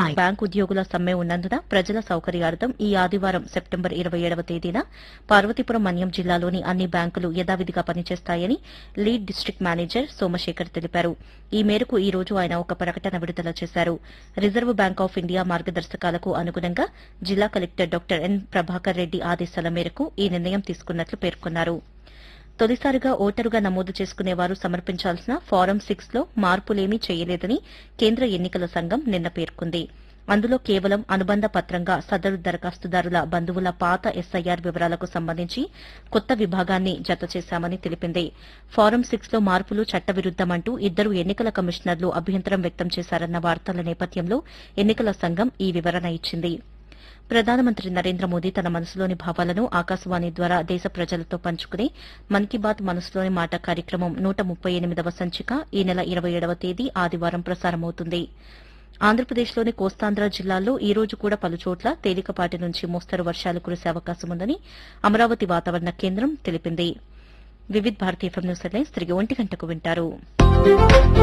nine. Bank ఉద్యోగుల సమ్మె ఉన్నందున ప్రజల సౌకర్యార్థం ఈ ఆదివారం సెప్టెంబర్ ఇరవై ఏడవ తేదీన పార్వతీపురం మన్యం జిల్లాలోని అన్ని బ్యాంకులు యథావిధిగా పనిచేస్తాయని లీడ్ డిస్టిక్ మేనేజర్ సోమశేఖర్ తెలిపారు ఈ మేరకు ఈ రోజు ఆయన ఒక ప్రకటన విడుదల చేశారు రిజర్వ్ బ్యాంక్ ఆఫ్ ఇండియా మార్గదర్శకాలకు అనుగుణంగా జిల్లా collector doctor N Prabhakar Reddy ఆదేశాల మేరకు ఈ నిర్ణయం తీసుకున్నట్లు పేర్కొన్నారు తొలిసారిగా ఓటరుగా నమోదు చేసుకునేవారు సమర్పించాల్సిన ఫారం సిక్స్ లో మార్పులేమీ చేయలేదని కేంద్ర ఎన్నికల సంఘం నిన్న పేర్కొంది అందులో కేవలం అనుబంధ పత్రంగా సదరు దరఖాస్తుదారుల బంధువుల పాత ఎస్ఐఆర్ వివరాలకు సంబంధించి కొత్త విభాగాన్ని జత చేశామని తెలిపింది ఫారం సిక్స్ లో మార్పులు చట్టవిరుద్దమంటూ ఇద్దరు ఎన్నికల కమిషనర్లు అభ్యంతరం వ్యక్తం చేశారన్న వార్తల నేపథ్యంలో ఎన్నికల సంఘం ఈ వివరణ ఇచ్చింది ప్రధానమంత్రి నరేంద్ర మోదీ తన మనసులోని భావాలను ఆకాశవాణి ద్వారా దేశ ప్రజలతో పంచుకునే మన్ కీ బాత్ మనసులోని మాట కార్యక్రమం నూట ముప్పై ఎనిమిదవ సంచిక ఈ నెల ఇరవై ఏడవ తేదీ ఆదివారం ప్రసారమవుతుంది ఆంధ్రప్రదేశ్లోని కోస్తాంధ్ర జిల్లాల్లో ఈ రోజు కూడా పలుచోట్ల తేలికపాటి నుంచి మోస్తరు వర్షాలు కురిసే అవకాశం ఉందని అమరావతి వాతావరణ కేంద్రం తెలిపింది Vividh Bharati FM news headlines తిరిగి ఒంటి గంటకు వింటారు